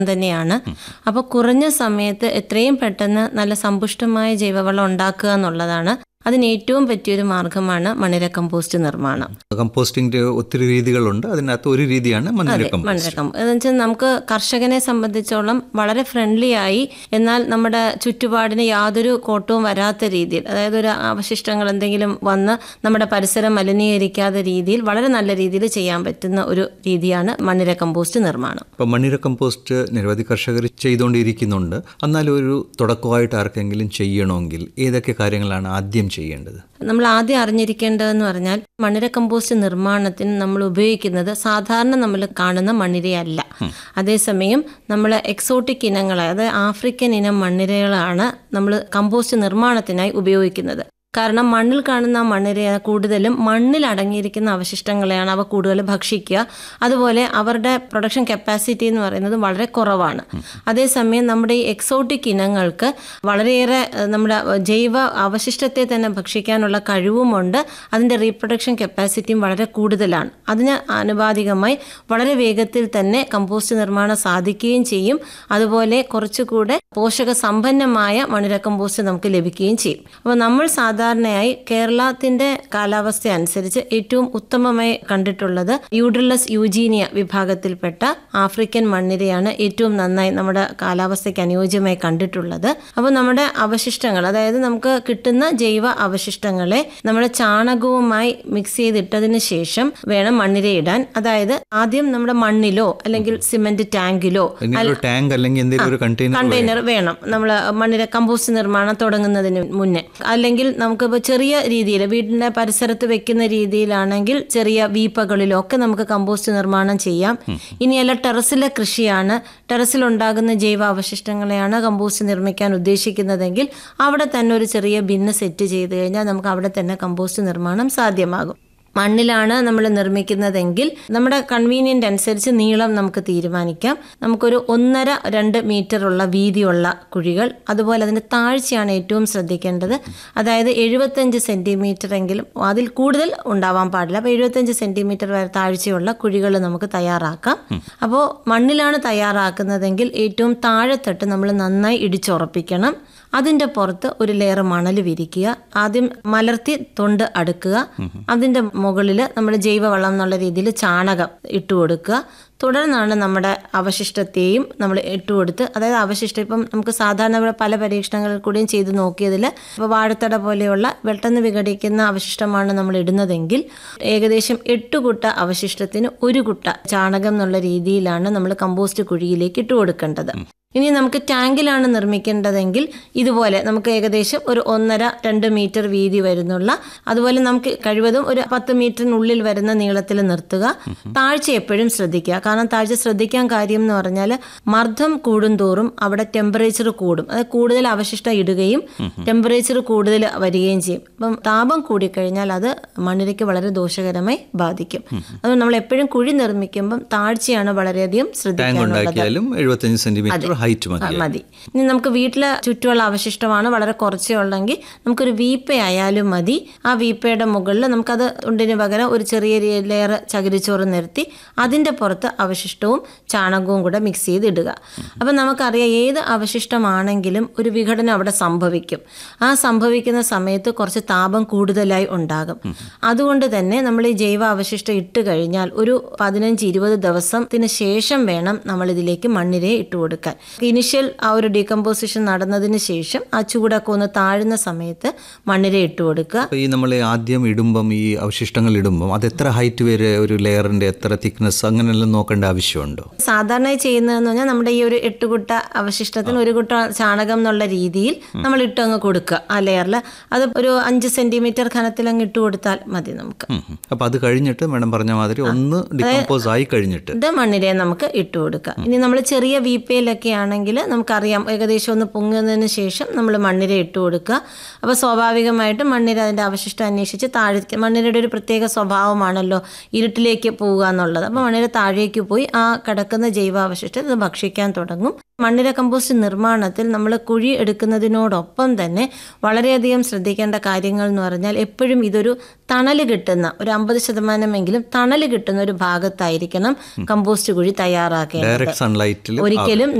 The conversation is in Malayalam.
തന്നെയാണ് അപ്പോൾ കുറഞ്ഞ സമയത്ത് എത്രയും പെട്ടെന്ന് നല്ല സമ്പുഷ്ടമായ ജൈവവളം ഉണ്ടാക്കുക എന്നുള്ളതാണ് അതിന് ഏറ്റവും പറ്റിയൊരു മാർഗമാണ് മണിര കമ്പോസ്റ്റ് നിർമ്മാണം കമ്പോസ്റ്റിംഗിന്റെ ഒത്തിരി രീതികളുണ്ട് അതിനകത്ത് ഒരു രീതിയാണ് മണ്ണിര മണ്ണിര കമ്പോസ്റ്റ് കമ്പോസ്റ്റ് എന്ന് വെച്ചാൽ നമുക്ക് കർഷകനെ സംബന്ധിച്ചോളം വളരെ ഫ്രണ്ട്ലി ആയി എന്നാൽ നമ്മുടെ ചുറ്റുപാടിന് യാതൊരു കോട്ടവും വരാത്ത രീതിയിൽ അതായത് ഒരു അവശിഷ്ടങ്ങൾ എന്തെങ്കിലും വന്ന് നമ്മുടെ പരിസരം മലിനീകരിക്കാത്ത രീതിയിൽ വളരെ നല്ല രീതിയിൽ ചെയ്യാൻ പറ്റുന്ന ഒരു രീതിയാണ് മണ്ണിര കമ്പോസ്റ്റ് നിർമ്മാണം ഇപ്പം മണ്ണിര കമ്പോസ്റ്റ് നിരവധി കർഷകർ ചെയ്തുകൊണ്ടിരിക്കുന്നുണ്ട് എന്നാലും ഒരു തുടക്കമായിട്ട് ആർക്കെങ്കിലും ചെയ്യണമെങ്കിൽ ഏതൊക്കെ കാര്യങ്ങളാണ് ആദ്യം ചെയ്യേണ്ടത് നമ്മൾ ആദ്യം അറിഞ്ഞിരിക്കേണ്ടതെന്ന് പറഞ്ഞാൽ മണ്ണിര കമ്പോസ്റ്റ് നിർമ്മാണത്തിന് നമ്മൾ ഉപയോഗിക്കുന്നത് സാധാരണ നമ്മൾ കാണുന്ന മണ്ണിരയല്ല അതേസമയം നമ്മൾ എക്സോട്ടിക് ഇനങ്ങളെ അതായത് ആഫ്രിക്കൻ ഇനം മണ്ണിരകളാണ് നമ്മൾ കമ്പോസ്റ്റ് നിർമ്മാണത്തിനായി ഉപയോഗിക്കുന്നത് കാരണം മണ്ണിൽ കാണുന്ന ആ മണ്ണിര കൂടുതലും മണ്ണിൽ അടങ്ങിയിരിക്കുന്ന അവശിഷ്ടങ്ങളെയാണ് അവ കൂടുതൽ ഭക്ഷിക്കുക അതുപോലെ അവരുടെ പ്രൊഡക്ഷൻ കപ്പാസിറ്റി എന്ന് പറയുന്നത് വളരെ കുറവാണ് അതേസമയം നമ്മുടെ ഈ എക്സോട്ടിക് ഇനങ്ങൾക്ക് വളരെയേറെ ഏഹ്, നമ്മുടെ ജൈവ അവശിഷ്ടത്തെ തന്നെ ഭക്ഷിക്കാനുള്ള കഴിവുമുണ്ട് അതിൻ്റെ റീപ്രൊഡക്ഷൻ കപ്പാസിറ്റിയും വളരെ കൂടുതലാണ് അതിന് ആനുപാതികമായി വളരെ വേഗത്തിൽ തന്നെ കമ്പോസ്റ്റ് നിർമ്മാണം സാധിക്കുകയും ചെയ്യും അതുപോലെ കുറച്ചുകൂടെ പോഷക സമ്പന്നമായ മണിര കമ്പോസ്റ്റ് നമുക്ക് ലഭിക്കുകയും ചെയ്യും അപ്പോൾ നമ്മൾ സാധാരണയായി കേരളത്തിന്റെ കാലാവസ്ഥ അനുസരിച്ച് ഏറ്റവും ഉത്തമമായി കണ്ടിട്ടുള്ളത് യൂഡ്രിലസ് യൂജീനിയ വിഭാഗത്തിൽപ്പെട്ട ആഫ്രിക്കൻ മണ്ണിരയാണ് ഏറ്റവും നന്നായി നമ്മുടെ കാലാവസ്ഥയ്ക്ക് അനുയോജ്യമായി കണ്ടിട്ടുള്ളത് അപ്പോൾ നമ്മുടെ അവശിഷ്ടങ്ങൾ അതായത് നമുക്ക് കിട്ടുന്ന ജൈവ അവശിഷ്ടങ്ങളെ നമ്മുടെ ചാണകവുമായി മിക്സ് ചെയ്തിട്ടതിന് ശേഷം വേണം മണ്ണിര ഇടാൻ അതായത് ആദ്യം നമ്മുടെ മണ്ണിലോ അല്ലെങ്കിൽ സിമന്റ് ടാങ്കിലോ ഇങ്ങനെ ഒരു ടാങ്ക് അല്ലെങ്കിൽ എന്തെങ്കിലും ഒരു കണ്ടെയ്നർ കണ്ടെയ്നർ വേണം നമ്മൾ മണ്ണിര കമ്പോസ്റ്റ് നിർമ്മാണം തുടങ്ങുന്നതിന് മുന്നേ അല്ലെങ്കിൽ നമുക്കിപ്പോൾ ചെറിയ രീതിയിൽ വീടിൻ്റെ പരിസരത്ത് വെക്കുന്ന രീതിയിലാണെങ്കിൽ ചെറിയ വീപ്പകളിലോ ഒക്കെ നമുക്ക് കമ്പോസ്റ്റ് നിർമ്മാണം ചെയ്യാം ഇനിയല്ല ടെറസിലെ കൃഷിയാണ് ടെറസിൽ ഉണ്ടാകുന്ന ജൈവ അവശിഷ്ടങ്ങളെയാണ് കമ്പോസ്റ്റ് നിർമ്മിക്കാൻ ഉദ്ദേശിക്കുന്നതെങ്കിൽ അവിടെ തന്നെ ഒരു ചെറിയ ബിന്ന് സെറ്റ് ചെയ്ത് കഴിഞ്ഞാൽ നമുക്ക് അവിടെ തന്നെ കമ്പോസ്റ്റ് നിർമ്മാണം സാധ്യമാകും മണ്ണിലാണ് നമ്മൾ നിർമ്മിക്കുന്നതെങ്കിൽ നമ്മുടെ കൺവീനിയൻ്റ് അനുസരിച്ച് നീളം നമുക്ക് തീരുമാനിക്കാം നമുക്കൊരു ഒന്നര രണ്ട് മീറ്റർ ഉള്ള വീതിയുള്ള കുഴികൾ അതുപോലെ അതിൻ്റെ താഴ്ചയാണ് ഏറ്റവും ശ്രദ്ധിക്കേണ്ടത് അതായത് എഴുപത്തഞ്ച് സെൻറ്റിമീറ്റർ എങ്കിലും അതിൽ കൂടുതൽ ഉണ്ടാവാൻ പാടില്ല അപ്പോൾ എഴുപത്തഞ്ച് സെൻറ്റിമീറ്റർ വരെ താഴ്ചയുള്ള കുഴികൾ നമുക്ക് തയ്യാറാക്കാം അപ്പോൾ മണ്ണിലാണ് തയ്യാറാക്കുന്നതെങ്കിൽ ഏറ്റവും താഴെത്തട്ട് നമ്മൾ നന്നായി ഇടിച്ചുറപ്പിക്കണം അതിൻ്റെ പുറത്ത് ഒരു ലെയർ മണൽ വിരിക്കുക ആദ്യം മലർത്തി തൊണ്ട് അടുക്കുക അതിൻ്റെ മുകളിൽ നമ്മൾ ജൈവവളം എന്നുള്ള രീതിയിൽ ചാണകം ഇട്ട് കൊടുക്കുക തുടർന്നാണ് നമ്മുടെ അവശിഷ്ടത്തെയും നമ്മൾ ഇട്ട് കൊടുത്ത് അതായത് അവശിഷ്ടം ഇപ്പം നമുക്ക് സാധാരണ ഇവിടെ പല പരീക്ഷണങ്ങളിൽ കൂടിയും ചെയ്ത് നോക്കിയതിൽ ഇപ്പോൾ വാഴത്തട പോലെയുള്ള പെട്ടെന്ന് വിഘടിക്കുന്ന അവശിഷ്ടമാണ് നമ്മൾ ഇടുന്നതെങ്കിൽ ഏകദേശം എട്ട് കുട്ട അവശിഷ്ടത്തിന് ഒരു കുട്ട ചാണകം എന്നുള്ള രീതിയിലാണ് നമ്മൾ കമ്പോസ്റ്റ് കുഴിയിലേക്ക് ഇട്ട് കൊടുക്കേണ്ടത് ഇനി നമുക്ക് ടാങ്കിലാണ് നിർമ്മിക്കേണ്ടതെങ്കിൽ ഇതുപോലെ നമുക്ക് ഏകദേശം ഒരു ഒന്നര രണ്ട് മീറ്റർ വീതി വരുന്നുള്ള അതുപോലെ നമുക്ക് കഴിവതും ഒരു പത്ത് മീറ്ററിനുള്ളിൽ വരുന്ന നീളത്തിൽ നിർത്തുക താഴ്ച എപ്പോഴും ശ്രദ്ധിക്കുക കാരണം താഴ്ച ശ്രദ്ധിക്കാൻ കാര്യം എന്ന് പറഞ്ഞാൽ മർദ്ദം കൂടുന്തോറും അവിടെ ടെമ്പറേച്ചർ കൂടും അത് കൂടുതൽ അവശിഷ്ടം ഇടുകയും ടെമ്പറേച്ചർ കൂടുതൽ വരികയും ചെയ്യും അപ്പം താപം കൂടിക്കഴിഞ്ഞാൽ അത് മണ്ണിരയ്ക്ക് വളരെ ദോഷകരമായി ബാധിക്കും അതുകൊണ്ട് നമ്മൾ എപ്പോഴും കുഴി നിർമ്മിക്കുമ്പം താഴ്ചയാണ് വളരെയധികം ടാങ്ക് ശ്രദ്ധിക്കാനുള്ളത് ഉണ്ടാക്കിയാലും എഴുപത്തഞ്ച് സെന്റിമീറ്റർ ഹൈറ്റ് മതി ആ, മതി ഇനി നമുക്ക് വീട്ടിലെ ചുറ്റുമുള്ള അവശിഷ്ടമാണ് വളരെ കുറച്ചേ ഉള്ളെങ്കിൽ നമുക്കൊരു വീപ്പയായാലും മതി ആ വീപ്പയുടെ മുകളിൽ നമുക്കത് ഉണ്ടിന് പകരം ഒരു ചെറിയ ലെയർ ചകിരിച്ചോറ് നിരത്തി അതിൻ്റെ പുറത്ത് അവശിഷ്ടവും ചാണകവും കൂടെ മിക്സ് ചെയ്ത് ഇടുക അപ്പം നമുക്കറിയാം ഏത് അവശിഷ്ടമാണെങ്കിലും ഒരു വിഘടനം അവിടെ സംഭവിക്കും ആ സംഭവിക്കുന്ന സമയത്ത് കുറച്ച് താപം കൂടുതലായി ഉണ്ടാകും അതുകൊണ്ട് തന്നെ നമ്മൾ ഈ ജൈവ അവശിഷ്ടം ഇട്ട് കഴിഞ്ഞാൽ ഒരു പതിനഞ്ച് ഇരുപത് ദിവസത്തിന് ശേഷം വേണം നമ്മൾ ഇതിലേക്ക് മണ്ണിരയെ ഇട്ട് കൊടുക്കാൻ ഇനിഷ്യൽ ആ ഒരു ഡീകമ്പോസിഷൻ നടന്നതിന് ശേഷം ആ ചൂടൊക്കെ ഒന്ന് താഴുന്ന സമയത്ത് മണ്ണിര ഇട്ട് കൊടുക്കുക അപ്പോൾ ഈ നമ്മൾ ആദ്യം ഇടുമ്പം ഈ അവശിഷ്ടങ്ങൾ ഇടുമ്പം അത് എത്ര ഹൈറ്റ് വരെ ഒരു ലെയറിന്റെ എത്ര തിക്നെസ് അങ്ങനെയെല്ലാം നോക്കേണ്ട ആവശ്യമുണ്ടോ സാധാരണയായി ചെയ്യുന്നതെന്ന് പറഞ്ഞാൽ നമ്മുടെ ഈ ഒരു എട്ട് കുട്ട അവശിഷ്ടത്തിന് ഒരു കുട്ട ചാണകം എന്നുള്ള രീതിയിൽ നമ്മൾ ഇട്ട് അങ്ങ് കൊടുക്കുക ആ ലെയറിൽ അത് ഒരു അഞ്ച് സെന്റിമീറ്റർ ഘനത്തിൽ അങ്ങ് ഇട്ട് കൊടുത്താൽ മതി നമുക്ക് അപ്പോൾ അത് കഴിഞ്ഞിട്ട് മാഡം പറഞ്ഞ മാതിരി ഒന്ന് ഡികമ്പോസ് ആയി കഴിഞ്ഞിട്ട് ഇത് മണ്ണിരയെ നമുക്ക് ഇട്ട് കൊടുക്കാം ഇനി നമ്മൾ ചെറിയ വീപ്പയിലൊക്കെ ആണെങ്കിൽ നമുക്കറിയാം ഏകദേശം ഒന്ന് പൊങ്ങുന്നതിന് ശേഷം നമ്മൾ മണ്ണിര ഇട്ട് കൊടുക്കുക അപ്പോൾ സ്വാഭാവികമായിട്ടും മണ്ണിര അതിൻ്റെ അവശിഷ്ടം അന്വേഷിച്ച് താഴേക്ക് മണ്ണിരയുടെ ഒരു പ്രത്യേക സ്വഭാവമാണല്ലോ ഇരുട്ടിലേക്ക് പോവുക എന്നുള്ളത് അപ്പോൾ മണ്ണിര താഴേക്ക് പോയി ആ കിടക്കുന്ന ജൈവാവശിഷ്ടം ഇത് ഭക്ഷിക്കാൻ തുടങ്ങും മണ്ണിര കമ്പോസ്റ്റ് നിർമ്മാണത്തിൽ നമ്മൾ കുഴി എടുക്കുന്നതിനോടൊപ്പം തന്നെ വളരെയധികം ശ്രദ്ധിക്കേണ്ട കാര്യങ്ങൾ എന്ന് പറഞ്ഞാൽ എപ്പോഴും ഇതൊരു തണൽ കിട്ടുന്ന ഒരു അമ്പത് ശതമാനമെങ്കിലും തണൽ കിട്ടുന്ന ഒരു ഭാഗത്തായിരിക്കണം കമ്പോസ്റ്റ് കുഴി തയ്യാറാക്കേണ്ടത് ഡയറക്റ്റ് സൺലൈറ്റിൽ ഒരിക്കലും